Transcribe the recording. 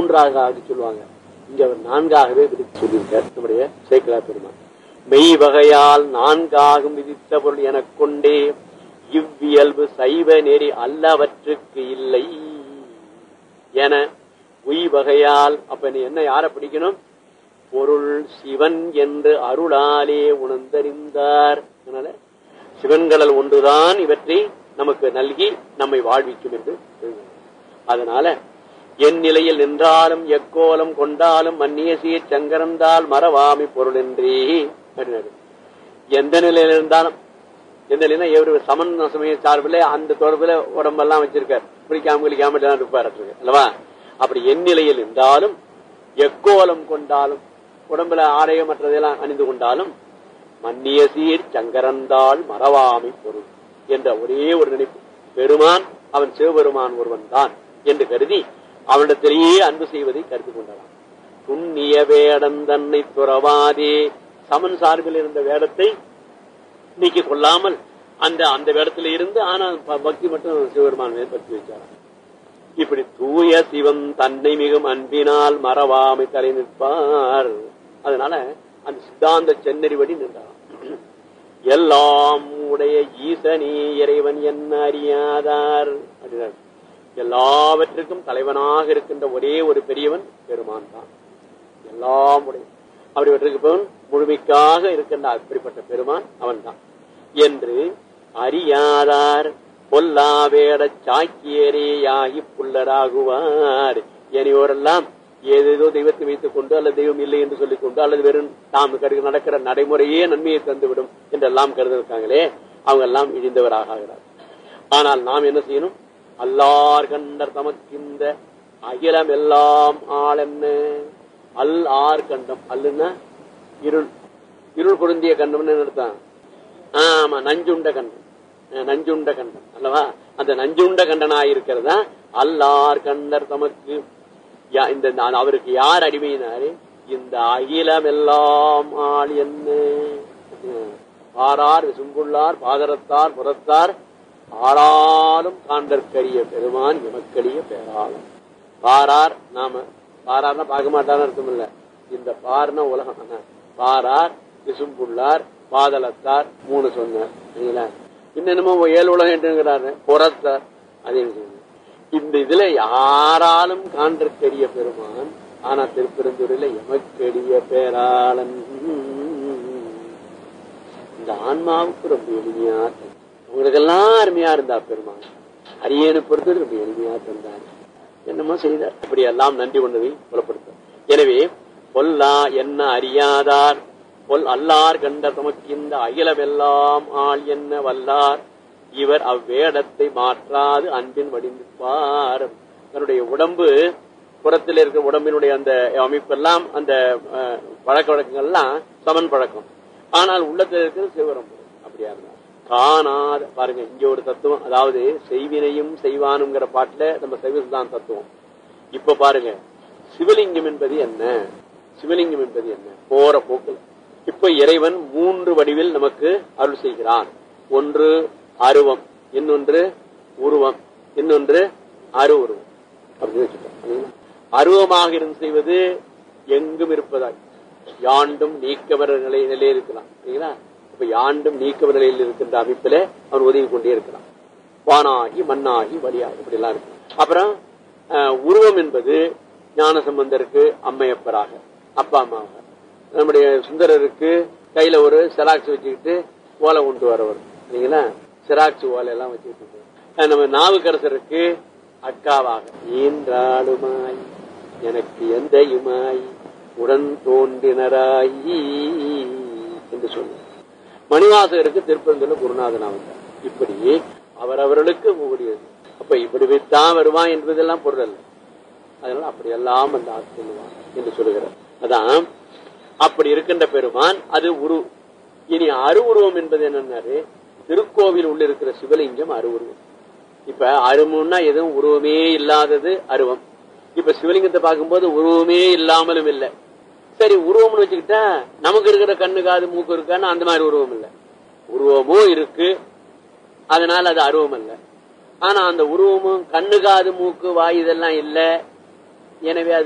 மூன்றாக ஆகி சொல்லுவாங்க இங்க அவர் நான்காகவே விதித்து சொல்லியிருக்கார் நம்முடைய சேக்கலா பெருமான் மெய் வகையால் நான்காகும் விதித்த பொருள் எனக் கொண்டே இவ்வியல்பு சைவ நெறி அல்லவற்றுக்கு இல்லை என உய் வகையால் அப்ப நீ என்ன யார பிடிக்கணும் பொருள் சிவன் என்று அருளாலே உணர்ந்தறிந்தார் அதனால சிவன்களல் ஒன்றுதான் இவற்றை நமக்கு நல்கி நம்மை வாழ்விக்கும் என்று சொல்கிறார். அதனால என் நிலையில் நின்றாலும் எக்கோலம் கொண்டாலும் மன்னிய சீர் சங்கரந்தால் மறவாமி பொருள் என்றே அப்படின்னாரு. எந்த நிலையில இருந்தாலும் எந்த நிலையில எவரு சமன் சமய சார்பில் அந்த தொடர்புல உடம்பெல்லாம் வச்சிருக்கார் குளிக்காம குளிக்காம எல்லாம் இருப்பார் அல்லவா அப்படி என் நிலையில் இருந்தாலும் எக்கோலம் கொண்டாலும் உடம்புல ஆடைய மற்றதெல்லாம் அணிந்து கொண்டாலும் மன்னிய சீர் சங்கரந்தாள் மறவாமை பொருள் என்ற ஒரே ஒரு நினைப்பு பெருமான் அவன் சிவபெருமான் ஒருவன் தான் என்று கருதி அவனிடத்திலேயே அன்பு செய்வதை கருத்து கொண்டான் துண்ணிய வேடம் தன்னை துறவாதே சமன் சார்பில் இருந்த வேடத்தை நீக்கிக் கொள்ளாமல் அந்த அந்த வேடத்துல இருந்து ஆனா ப- பக்தி மட்டும் சிவபெருமான் மேல் பக்தி வச்சாராம் இப்படி தூய சிவம் தன்னை மிகும் அன்பினால் மறவாமை தலை நிற்பார் அதனால அந்த சித்தாந்த சென்னறிவடி நின்றார் எல்லாம் உடைய ஈசனே இறைவன் என்ன அறியாதார் அப்படின்னார். எல்லாவற்றுக்கும் தலைவனாக இருக்கின்ற ஒரே ஒரு பெரியவன் பெருமான் தான் எல்லாம் உடைய அப்படிப்பட்டிருப்பவன் முழுமைக்காக இருக்கின்ற அப்படிப்பட்ட பெருமான் அவன்தான் என்று அறியாதார் பொல்லாவேட சாக்கியரேயாகி புல்லராகுவார் இனியோரெல்லாம் ஏதேதோ தெய்வத்தை வைத்துக் கொண்டு அல்லது தெய்வம் இல்லை என்று சொல்லிக் கொண்டு அல்லது வெறும் தாம் கரு- நடக்கிற நடைமுறையே நன்மையை தந்துவிடும் என்றெல்லாம் கருத இருக்காங்களே அவங்க எல்லாம் இழிந்தவராக ஆகிறார் ஆனால் நாம் என்ன செய்யணும் அல்லார் கண்டர் தமக்கிந்த அகிலம் எல்லாம் ஆளென்ன அல் ஆர் கண்டம் அல்லுன்னா இருள் இருள் பொருந்திய கண்டம்னு அர்த்தம் ஆமா நஞ்சுண்ட கண்டம் அஹ் நஞ்சுண்ட கண்டம் அல்லவா அந்த நஞ்சுண்ட கண்டனாய் இருக்கிறதா அல்லார் கண்டர் தமக்கு யா- இந்த நான் அவருக்கு யார் அடிமையினாரு இந்த அகிலம் எல்லாம் ஆள் என்ன அஹ் பாரார் விசும்புள்ளார் பாதரத்தார் புறத்தார் ஆளாலும் காண்டற்கரிய பெருமான் எமக்கரிய பேராளம் பாரார் நாம பாரார்னா பார்க்க மாட்டான்னு அர்த்தம் இல்ல இந்த பார்னா உலகம் ஆனா, பாரார் விசும்புள்ளார் பாதளத்தார் மூணு சொன்னார் சரிங்களா இன்னும் ஏழு உலகம் என்றுங்கிறாரு புறத்தார் அதே விஷயம். இந்த இதுல யாராலும் காண்றற்கரிய பெருமான் ஆனா திருப்பெருந்துறையில எமக்கெடிய பேராளன் இந்த ஆன்மாவுக்கு ரொம்ப எளிமையா தந்தார். உங்களுக்கெல்லாம் அருமையா இருந்தா பெருமான் அரியனை பொறுத்தது ரொம்ப எளிமையா தந்தார் என்னமோ செய்தார் அப்படி எல்லாம் நன்றி கொண்டதை புலப்படுத்த எனவே பொல்லா என்ன அறியாதார் பொல் அல்லார் கண்ட தமக்கு இந்த அகிலமெல்லாம் ஆள் என்ன வல்லார் இவர் அவ்வேடத்தை மாற்றாது அன்பின் வடிந்திருப்பார் தன்னுடைய உடம்பு புறத்தில் இருக்கிற உடம்பினுடைய அந்த அமைப்பெல்லாம் அந்த அஹ், பழக்க வழக்கங்கள்லாம் சமன் பழக்கம் ஆனால் உள்ளத்தில் இருக்கிறது சிவரம் அப்படியா இருந்தா காணாத பாருங்க இங்க ஒரு தத்துவம் அதாவது செய்வினையும் செய்வானுங்கிற பாட்டுல நம்ம சைவசிதான் தத்துவம் இப்ப பாருங்க சிவலிங்கம் என்பது என்ன சிவலிங்கம் என்பது என்ன போற போக்குல இப்ப இறைவன் மூன்று வடிவில் நமக்கு அருள் செய்கிறான் ஒன்று அருவம் இன்னொன்று உருவம் இன்னொன்று அரு உருவம் அப்படின்னு வச்சுக்கோங்க சரிங்களா? அருவமாக இருந்து செய்வது எங்கும் இருப்பதாய் யாண்டும் நீக்கவர் நிலை நிலையில் இருக்கலாம் சரிங்களா இப்ப யாண்டும் நீக்கவர் நிலையில் இருக்கின்ற அமைப்பில அவன் உதவி கொண்டே இருக்கிறான் வானாகி மண்ணாகி வழியாகி இப்படி எல்லாம் இருக்கு அப்புறம் அஹ், உருவம் என்பது ஞான சம்பந்தருக்கு அம்மையப்பராக அப்பா அம்மாவாக நம்முடைய சுந்தரருக்கு கையில ஒரு செராக்ஸ் வச்சுக்கிட்டு ஓலை கொண்டு வரவர் சரிங்களா செராக்ஸ் ஓலை எல்லாம் வச்சுக்கிட்டு அஹ், நம்ம நாவுக்கரசருக்கு அக்காவாக ஈன்றாளுமாய் எனக்கு எந்தையுமாய் உடன் தோன்றினராய் என்று சொன்னார் மணிவாசகருக்கு திருப்பரங்குல குருநாதன் வந்தார் இப்படி அவரவர்களுக்கு கூடியது அப்ப இப்படி வைத்தான் வருவான் என்பதெல்லாம் பொருள் அல்ல அதனால அப்படியெல்லாம் அந்த ஆட்சி சொல்லுவான் என்று சொல்லுகிறார் அதான் அப்படி இருக்கின்ற பெருமான் அது உரு இனி அருவுருவம் என்பது என்னன்னாரு திருக்கோவில் உள்ள இருக்கிற சிவலிங்கம் அருவுருவம் இப்ப அருமுன்னா எதுவும் உருவமே இல்லாதது அருவம் இப்ப சிவலிங்கத்தை பார்க்கும்போது உருவமே இல்லாமலும் இல்லை சரி உருவம்னு வச்சுக்கிட்டா நமக்கு இருக்கிற கண்ணு காது மூக்கு இருக்கான்னு அந்த மாதிரி உருவம் இல்லை உருவமும் இருக்கு அதனால அது அருவம் அல்ல ஆனா அந்த உருவமும் கண்ணு காது மூக்கு வாய் இதெல்லாம் இல்லை எனவே அது